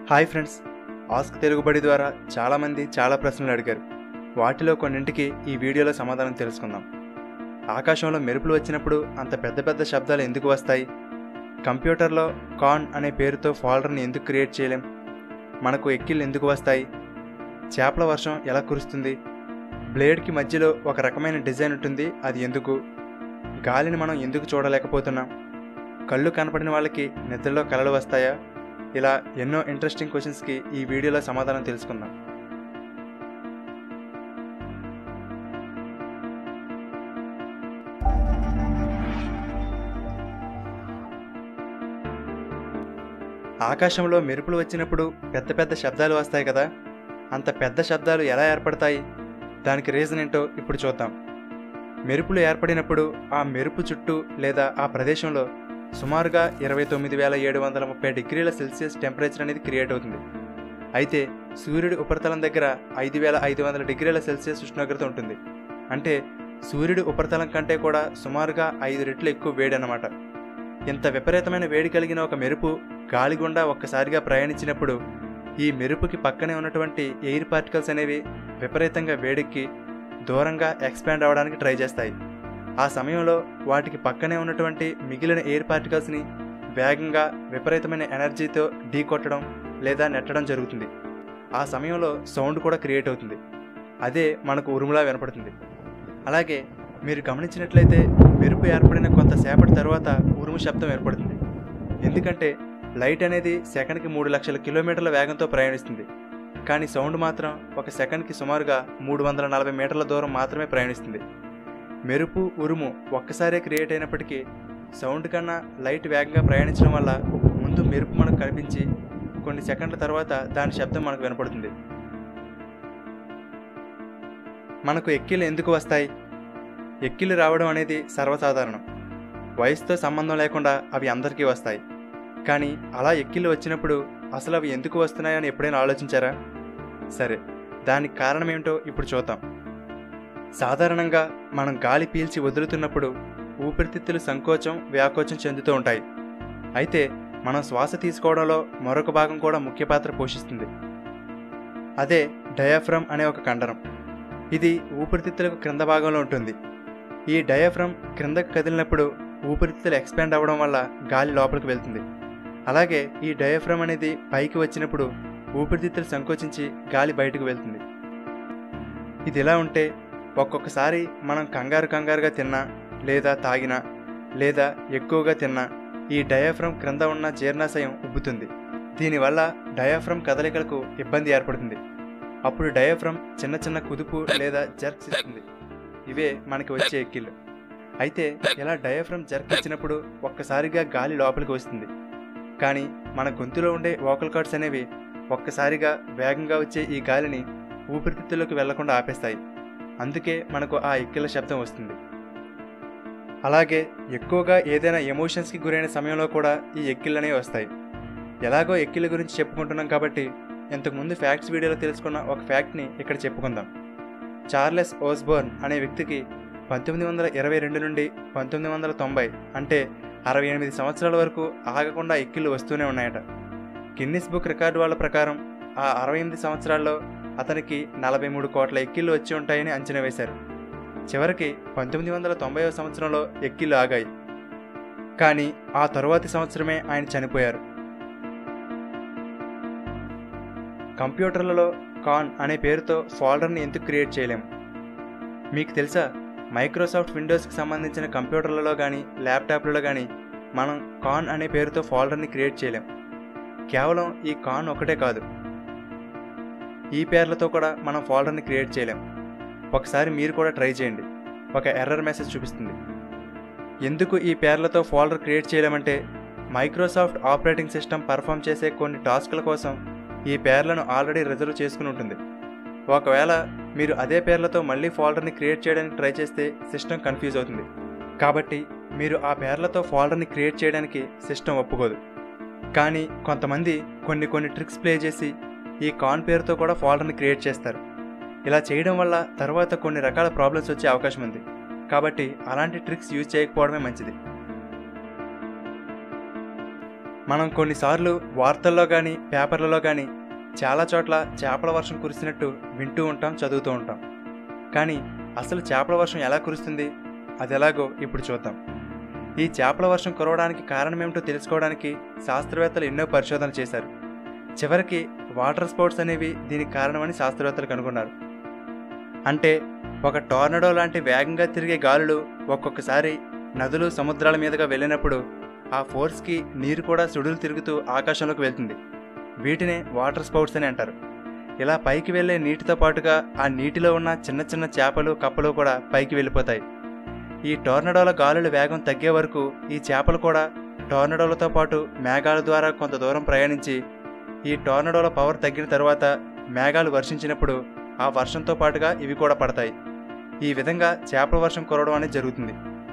hi friends ask తెలుగుబడి ద్వారా చాలామంది చాలా ప్రశ్నలు అడిగారు వాటిలో కొన్నింటికి ఈ వీడియోలో సమాధానం తెలుసుకుందాం ఆకాశంలో మెరుపులు వచ్చినప్పుడు అంత పెద్ద పెద్ద శబ్దాలు ఎందుకు వస్తాయి కంప్యూటర్లో కాన్ అనే పేరుతో ఫోల్డర్ని ఎందుకు క్రియేట్ చేయలేం మనకు ఎక్కిళ్ళు ఎందుకు వస్తాయి చేపల వర్షం ఎలా కురుస్తుంది బ్లేడ్కి మధ్యలో ఒక రకమైన డిజైన్ ఉంటుంది అది ఎందుకు గాలిని మనం ఎందుకు చూడలేకపోతున్నాం కళ్ళు కనపడిన వాళ్ళకి నిద్రలో కలలు వస్తాయా ఇలా ఎన్నో ఇంట్రెస్టింగ్ క్వశ్చన్స్కి ఈ వీడియోలో సమాధానం తెలుసుకుందాం ఆకాశంలో మెరుపులు వచ్చినప్పుడు పెద్ద పెద్ద శబ్దాలు వస్తాయి కదా అంత పెద్ద శబ్దాలు ఎలా ఏర్పడతాయి దానికి రీజన్ ఏంటో ఇప్పుడు చూద్దాం మెరుపులు ఏర్పడినప్పుడు ఆ మెరుపు చుట్టూ లేదా ఆ ప్రదేశంలో సుమారుగా ఇరవై తొమ్మిది వేల ఏడు వందల ముప్పై డిగ్రీల సెల్సియస్ టెంపరేచర్ అనేది క్రియేట్ అవుతుంది అయితే సూర్యుడి ఉపరితలం దగ్గర ఐదు వేల ఐదు వందల డిగ్రీల సెల్సియస్ ఉష్ణోగ్రత ఉంటుంది అంటే సూర్యుడి ఉపరితలం కంటే కూడా సుమారుగా ఐదు రెట్లు ఎక్కువ వేడి అన్నమాట ఇంత విపరీతమైన వేడి కలిగిన ఒక మెరుపు గాలి గుండా ఒక్కసారిగా ప్రయాణించినప్పుడు ఈ మెరుపుకి పక్కనే ఉన్నటువంటి ఎయిర్ పార్టికల్స్ అనేవి విపరీతంగా వేడెక్కి దూరంగా ఎక్స్పాండ్ అవ్వడానికి ట్రై చేస్తాయి ఆ సమయంలో వాటికి పక్కనే ఉన్నటువంటి మిగిలిన ఎయిర్ పార్టికల్స్ని వేగంగా విపరీతమైన ఎనర్జీతో ఢీ కొట్టడం లేదా నెట్టడం జరుగుతుంది ఆ సమయంలో సౌండ్ కూడా క్రియేట్ అవుతుంది అదే మనకు ఉరుములా వినపడుతుంది అలాగే మీరు గమనించినట్లయితే మెరుపు ఏర్పడిన కొంతసేపటి తర్వాత ఉరుము శబ్దం ఏర్పడుతుంది ఎందుకంటే లైట్ అనేది సెకండ్కి మూడు లక్షల కిలోమీటర్ల వేగంతో ప్రయాణిస్తుంది కానీ సౌండ్ మాత్రం ఒక సెకండ్కి సుమారుగా మూడు వందల నలభై మీటర్ల దూరం మాత్రమే ప్రయాణిస్తుంది మెరుపు ఉరుము ఒక్కసారే క్రియేట్ అయినప్పటికీ సౌండ్ కన్నా లైట్ వేగంగా ప్రయాణించడం వల్ల ముందు మెరుపు మనకు కనిపించి కొన్ని సెకండ్ల తర్వాత దాని శబ్దం మనకు వినపడుతుంది మనకు ఎక్కిళ్ళు ఎందుకు వస్తాయి ఎక్కిళ్ళు రావడం అనేది సర్వసాధారణం వయసుతో సంబంధం లేకుండా అవి అందరికీ వస్తాయి కానీ అలా ఎక్కిళ్ళు వచ్చినప్పుడు అసలు అవి ఎందుకు వస్తున్నాయని ఎప్పుడైనా ఆలోచించారా సరే దానికి కారణం ఏమిటో ఇప్పుడు చూద్దాం సాధారణంగా మనం గాలి పీల్చి వదులుతున్నప్పుడు ఊపిరితిత్తులు సంకోచం వ్యాకోచం చెందుతూ ఉంటాయి అయితే మనం శ్వాస తీసుకోవడంలో మరొక భాగం కూడా ముఖ్య పాత్ర పోషిస్తుంది అదే డయాఫ్రమ్ అనే ఒక కండరం ఇది ఊపిరితిత్తులకు క్రింద భాగంలో ఉంటుంది ఈ డయాఫ్రమ్ క్రిందకు కదిలినప్పుడు ఊపిరితిత్తులు ఎక్స్పాండ్ అవ్వడం వల్ల గాలి లోపలికి వెళ్తుంది అలాగే ఈ డయాఫ్రమ్ అనేది పైకి వచ్చినప్పుడు ఊపిరితిత్తులు సంకోచించి గాలి బయటకు వెళ్తుంది ఇది ఎలా ఉంటే ఒక్కొక్కసారి మనం కంగారు కంగారుగా తిన్నా లేదా తాగినా లేదా ఎక్కువగా తిన్నా ఈ డయాఫ్రమ్ క్రింద ఉన్న జీర్ణాశయం ఉబ్బుతుంది దీనివల్ల డయాఫ్రమ్ కదలికలకు ఇబ్బంది ఏర్పడుతుంది అప్పుడు డయాఫ్రమ్ చిన్న చిన్న కుదుపు లేదా జర్క్స్ ఇస్తుంది ఇవే మనకి వచ్చే ఎక్కిళ్ళు అయితే ఇలా డయాఫ్రమ్ జర్క్ ఇచ్చినప్పుడు ఒక్కసారిగా గాలి లోపలికి వస్తుంది కానీ మన గొంతులో ఉండే వోకల్ కార్డ్స్ అనేవి ఒక్కసారిగా వేగంగా వచ్చే ఈ గాలిని ఊపిరితిత్తుల్లోకి వెళ్లకుండా ఆపేస్తాయి అందుకే మనకు ఆ ఎక్కిళ్ళ శబ్దం వస్తుంది అలాగే ఎక్కువగా ఏదైనా ఎమోషన్స్కి గురైన సమయంలో కూడా ఈ ఎక్కిళ్ళనే వస్తాయి ఎలాగో ఎక్కిళ్ళ గురించి చెప్పుకుంటున్నాం కాబట్టి ఇంతకుముందు ఫ్యాక్ట్స్ వీడియోలో తెలుసుకున్న ఒక ఫ్యాక్ట్ని ఇక్కడ చెప్పుకుందాం చార్లెస్ ఓస్బోర్న్ అనే వ్యక్తికి పంతొమ్మిది వందల ఇరవై రెండు నుండి పంతొమ్మిది వందల తొంభై అంటే అరవై ఎనిమిది సంవత్సరాల వరకు ఆగకుండా ఎక్కిళ్ళు వస్తూనే ఉన్నాయట గిన్నిస్ బుక్ రికార్డు వాళ్ళ ప్రకారం ఆ అరవై ఎనిమిది సంవత్సరాల్లో అతనికి నలభై మూడు కోట్ల ఎక్కిళ్ళు వచ్చి ఉంటాయని అంచనా వేశారు చివరికి పంతొమ్మిది వందల తొంభై సంవత్సరంలో ఎక్కిళ్ళు ఆగాయి కానీ ఆ తరువాతి సంవత్సరమే ఆయన చనిపోయారు కంప్యూటర్లలో కాన్ అనే పేరుతో ఫోల్డర్ని ఎందుకు క్రియేట్ చేయలేము మీకు తెలుసా మైక్రోసాఫ్ట్ విండోస్కి సంబంధించిన కంప్యూటర్లలో కానీ ల్యాప్టాప్లలో కానీ మనం కాన్ అనే పేరుతో ఫోల్డర్ని క్రియేట్ చేయలేం కేవలం ఈ కాన్ ఒకటే కాదు ఈ పేర్లతో కూడా మనం ఫోల్డర్ని క్రియేట్ చేయలేం ఒకసారి మీరు కూడా ట్రై చేయండి ఒక ఎర్రర్ మెసేజ్ చూపిస్తుంది ఎందుకు ఈ పేర్లతో ఫోల్డర్ క్రియేట్ చేయలేమంటే మైక్రోసాఫ్ట్ ఆపరేటింగ్ సిస్టమ్ పర్ఫామ్ చేసే కొన్ని టాస్క్ల కోసం ఈ పేర్లను ఆల్రెడీ రిజర్వ్ చేసుకుని ఉంటుంది ఒకవేళ మీరు అదే పేర్లతో మళ్ళీ ఫోల్డర్ని క్రియేట్ చేయడానికి ట్రై చేస్తే సిస్టమ్ కన్ఫ్యూజ్ అవుతుంది కాబట్టి మీరు ఆ పేర్లతో ఫోల్డర్ని క్రియేట్ చేయడానికి సిస్టమ్ ఒప్పుకోదు కానీ కొంతమంది కొన్ని కొన్ని ట్రిక్స్ ప్లే చేసి ఈ కాన్ పేరుతో కూడా ఫోల్డర్ని క్రియేట్ చేస్తారు ఇలా చేయడం వల్ల తర్వాత కొన్ని రకాల ప్రాబ్లమ్స్ వచ్చే అవకాశం ఉంది కాబట్టి అలాంటి ట్రిక్స్ యూజ్ చేయకపోవడమే మంచిది మనం కొన్నిసార్లు వార్తల్లో కానీ పేపర్లలో కానీ చాలా చోట్ల చేపల వర్షం కురిసినట్టు వింటూ ఉంటాం చదువుతూ ఉంటాం కానీ అసలు చేపల వర్షం ఎలా కురుస్తుంది అది ఎలాగో ఇప్పుడు చూద్దాం ఈ చేపల వర్షం కురవడానికి కారణమేమిటో తెలుసుకోవడానికి శాస్త్రవేత్తలు ఎన్నో పరిశోధనలు చేశారు చివరికి వాటర్ స్పోర్ట్స్ అనేవి దీనికి కారణమని శాస్త్రవేత్తలు కనుగొన్నారు అంటే ఒక టోర్నడో లాంటి వేగంగా తిరిగే గాలులు ఒక్కొక్కసారి నదులు సముద్రాల మీదుగా వెళ్ళినప్పుడు ఆ ఫోర్స్కి నీరు కూడా సుడులు తిరుగుతూ ఆకాశంలోకి వెళ్తుంది వీటినే వాటర్ స్పౌట్స్ అని అంటారు ఇలా పైకి వెళ్ళే నీటితో పాటుగా ఆ నీటిలో ఉన్న చిన్న చిన్న చేపలు కప్పలు కూడా పైకి వెళ్ళిపోతాయి ఈ టోర్నడోల గాలుల వేగం తగ్గే వరకు ఈ చేపలు కూడా టోర్నడోలతో పాటు మేఘాల ద్వారా కొంత దూరం ప్రయాణించి ఈ టోర్నడోల పవర్ తగ్గిన తర్వాత మేఘాలు వర్షించినప్పుడు ఆ వర్షంతో పాటుగా ఇవి కూడా పడతాయి ఈ విధంగా చేపల వర్షం కురవడం అనేది జరుగుతుంది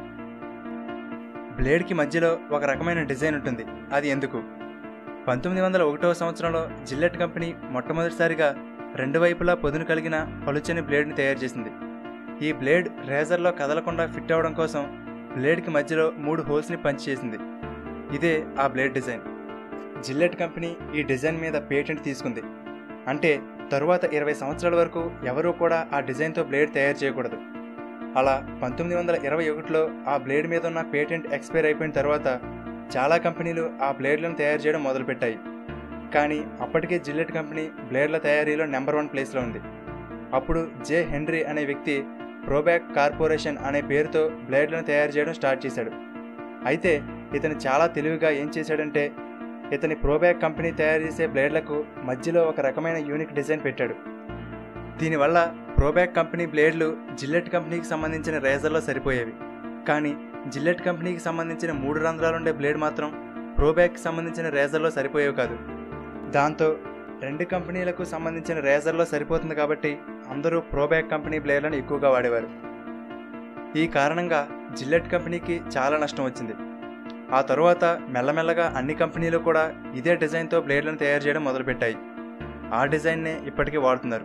బ్లేడ్కి మధ్యలో ఒక రకమైన డిజైన్ ఉంటుంది అది ఎందుకు పంతొమ్మిది వందల ఒకటవ సంవత్సరంలో జిల్లెట్ కంపెనీ మొట్టమొదటిసారిగా రెండు వైపులా పొదును కలిగిన పలుచని బ్లేడ్ని తయారు చేసింది ఈ బ్లేడ్ రేజర్లో కదలకుండా ఫిట్ అవ్వడం కోసం బ్లేడ్కి మధ్యలో మూడు హోల్స్ని పంచ్ చేసింది ఇదే ఆ బ్లేడ్ డిజైన్ జిల్లెట్ కంపెనీ ఈ డిజైన్ మీద పేటెంట్ తీసుకుంది అంటే తరువాత ఇరవై సంవత్సరాల వరకు ఎవరూ కూడా ఆ డిజైన్తో బ్లేడ్ తయారు చేయకూడదు అలా పంతొమ్మిది వందల ఇరవై ఒకటిలో ఆ బ్లేడ్ మీద ఉన్న పేటెంట్ ఎక్స్పైర్ అయిపోయిన తర్వాత చాలా కంపెనీలు ఆ బ్లేడ్లను తయారు చేయడం మొదలుపెట్టాయి కానీ అప్పటికే జిల్లెట్ కంపెనీ బ్లేడ్ల తయారీలో నెంబర్ వన్ ప్లేస్లో ఉంది అప్పుడు జే హెన్రీ అనే వ్యక్తి ప్రోబ్యాక్ కార్పొరేషన్ అనే పేరుతో బ్లేడ్లను తయారు చేయడం స్టార్ట్ చేశాడు అయితే ఇతను చాలా తెలివిగా ఏం చేశాడంటే ఇతని ప్రోబ్యాక్ కంపెనీ తయారు చేసే బ్లేడ్లకు మధ్యలో ఒక రకమైన యూనిక్ డిజైన్ పెట్టాడు దీనివల్ల ప్రోబ్యాక్ కంపెనీ బ్లేడ్లు జిల్లెట్ కంపెనీకి సంబంధించిన రేజర్లో సరిపోయేవి కానీ జిల్లెట్ కంపెనీకి సంబంధించిన మూడు రంధ్రాలుండే బ్లేడ్ మాత్రం ప్రోబ్యాక్కి సంబంధించిన రేజర్లో సరిపోయేవి కాదు దాంతో రెండు కంపెనీలకు సంబంధించిన రేజర్లో సరిపోతుంది కాబట్టి అందరూ ప్రోబ్యాక్ కంపెనీ బ్లేడ్లను ఎక్కువగా వాడేవారు ఈ కారణంగా జిల్లెట్ కంపెనీకి చాలా నష్టం వచ్చింది ఆ తరువాత మెల్లమెల్లగా అన్ని కంపెనీలు కూడా ఇదే డిజైన్తో బ్లేడ్లను తయారు చేయడం మొదలుపెట్టాయి ఆ డిజైన్నే ఇప్పటికీ వాడుతున్నారు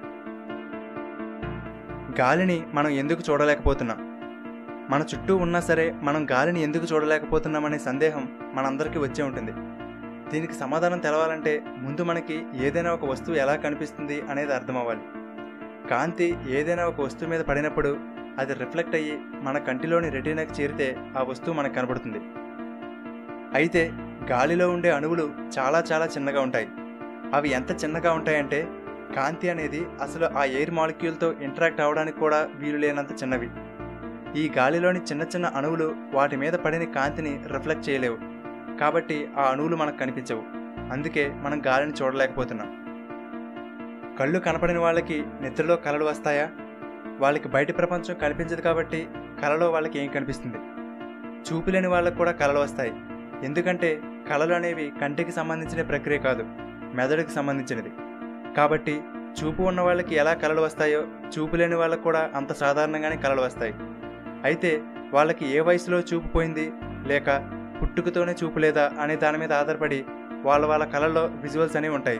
గాలిని మనం ఎందుకు చూడలేకపోతున్నాం మన చుట్టూ ఉన్నా సరే మనం గాలిని ఎందుకు చూడలేకపోతున్నామనే సందేహం మనందరికీ వచ్చే ఉంటుంది దీనికి సమాధానం తెలవాలంటే ముందు మనకి ఏదైనా ఒక వస్తువు ఎలా కనిపిస్తుంది అనేది అర్థం అవ్వాలి కాంతి ఏదైనా ఒక వస్తువు మీద పడినప్పుడు అది రిఫ్లెక్ట్ అయ్యి మన కంటిలోని రెటీనాకి చేరితే ఆ వస్తువు మనకు కనబడుతుంది అయితే గాలిలో ఉండే అణువులు చాలా చాలా చిన్నగా ఉంటాయి అవి ఎంత చిన్నగా ఉంటాయంటే కాంతి అనేది అసలు ఆ ఎయిర్ మాలిక్యూల్తో ఇంటరాక్ట్ అవ్వడానికి కూడా వీలు లేనంత చిన్నవి ఈ గాలిలోని చిన్న చిన్న అణువులు వాటి మీద పడిన కాంతిని రిఫ్లెక్ట్ చేయలేవు కాబట్టి ఆ అణువులు మనకు కనిపించవు అందుకే మనం గాలిని చూడలేకపోతున్నాం కళ్ళు కనపడిన వాళ్ళకి నిద్రలో కలలు వస్తాయా వాళ్ళకి బయట ప్రపంచం కనిపించదు కాబట్టి కలలో వాళ్ళకి ఏం కనిపిస్తుంది చూపు లేని వాళ్ళకు కూడా కలలు వస్తాయి ఎందుకంటే కళలు అనేవి కంటికి సంబంధించిన ప్రక్రియ కాదు మెదడుకి సంబంధించినది కాబట్టి చూపు ఉన్న వాళ్ళకి ఎలా కళలు వస్తాయో చూపు లేని వాళ్ళకు కూడా అంత సాధారణంగానే కళలు వస్తాయి అయితే వాళ్ళకి ఏ వయసులో చూపు పోయింది లేక పుట్టుకతోనే చూపు లేదా అనే దాని మీద ఆధారపడి వాళ్ళ వాళ్ళ కళల్లో విజువల్స్ అనేవి ఉంటాయి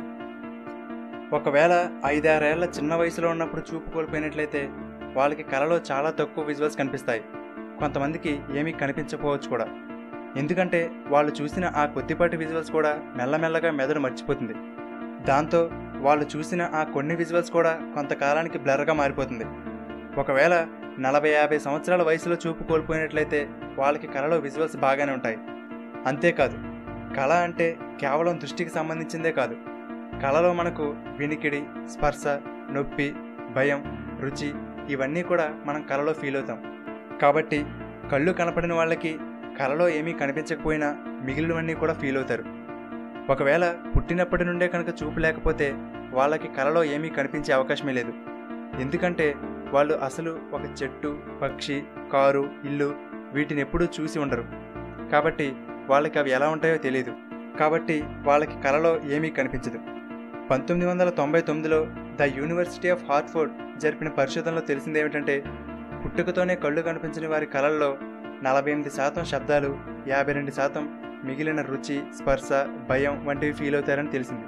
ఒకవేళ ఐదారేళ్ల చిన్న వయసులో ఉన్నప్పుడు చూపు కోల్పోయినట్లయితే వాళ్ళకి కళలో చాలా తక్కువ విజువల్స్ కనిపిస్తాయి కొంతమందికి ఏమీ కనిపించకపోవచ్చు కూడా ఎందుకంటే వాళ్ళు చూసిన ఆ కొద్దిపాటి విజువల్స్ కూడా మెల్లమెల్లగా మెదడు మర్చిపోతుంది దాంతో వాళ్ళు చూసిన ఆ కొన్ని విజువల్స్ కూడా కొంతకాలానికి బ్లర్గా మారిపోతుంది ఒకవేళ నలభై యాభై సంవత్సరాల వయసులో చూపు కోల్పోయినట్లయితే వాళ్ళకి కళలో విజువల్స్ బాగానే ఉంటాయి అంతేకాదు కళ అంటే కేవలం దృష్టికి సంబంధించిందే కాదు కళలో మనకు వినికిడి స్పర్శ నొప్పి భయం రుచి ఇవన్నీ కూడా మనం కళలో ఫీల్ అవుతాం కాబట్టి కళ్ళు కనపడిన వాళ్ళకి కళలో ఏమీ కనిపించకపోయినా మిగిలినవన్నీ కూడా ఫీల్ అవుతారు ఒకవేళ పుట్టినప్పటి నుండే కనుక చూపు లేకపోతే వాళ్ళకి కళలో ఏమీ కనిపించే అవకాశమే లేదు ఎందుకంటే వాళ్ళు అసలు ఒక చెట్టు పక్షి కారు ఇల్లు వీటిని ఎప్పుడూ చూసి ఉండరు కాబట్టి వాళ్ళకి అవి ఎలా ఉంటాయో తెలియదు కాబట్టి వాళ్ళకి కళలో ఏమీ కనిపించదు పంతొమ్మిది వందల తొంభై తొమ్మిదిలో ద యూనివర్సిటీ ఆఫ్ హార్ట్ఫోర్డ్ జరిపిన పరిశోధనలో తెలిసింది ఏమిటంటే పుట్టుకతోనే కళ్ళు కనిపించని వారి కళల్లో నలభై ఎనిమిది శాతం శబ్దాలు యాభై రెండు శాతం మిగిలిన రుచి స్పర్శ భయం వంటివి ఫీల్ అవుతారని తెలిసింది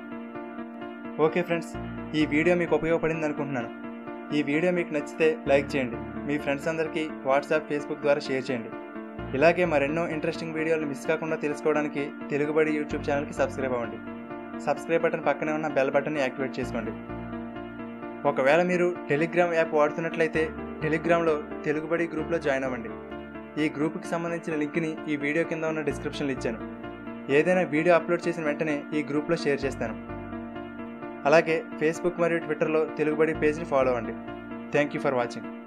ఓకే ఫ్రెండ్స్ ఈ వీడియో మీకు ఉపయోగపడింది అనుకుంటున్నాను ఈ వీడియో మీకు నచ్చితే లైక్ చేయండి మీ ఫ్రెండ్స్ అందరికీ వాట్సాప్ ఫేస్బుక్ ద్వారా షేర్ చేయండి ఇలాగే మరెన్నో ఇంట్రెస్టింగ్ వీడియోలు మిస్ కాకుండా తెలుసుకోవడానికి తెలుగుబడి యూట్యూబ్ ఛానల్కి సబ్స్క్రైబ్ అవ్వండి సబ్స్క్రైబ్ బటన్ పక్కనే ఉన్న బెల్ బటన్ని యాక్టివేట్ చేసుకోండి ఒకవేళ మీరు టెలిగ్రామ్ యాప్ వాడుతున్నట్లయితే టెలిగ్రామ్లో తెలుగుబడి గ్రూప్లో జాయిన్ అవ్వండి ఈ గ్రూప్కి సంబంధించిన లింక్ని ఈ వీడియో కింద ఉన్న డిస్క్రిప్షన్లో ఇచ్చాను ఏదైనా వీడియో అప్లోడ్ చేసిన వెంటనే ఈ గ్రూప్లో షేర్ చేస్తాను అలాగే ఫేస్బుక్ మరియు ట్విట్టర్లో తెలుగుబడి పేజ్ని ఫాలో అవ్వండి థ్యాంక్ యూ ఫర్ వాచింగ్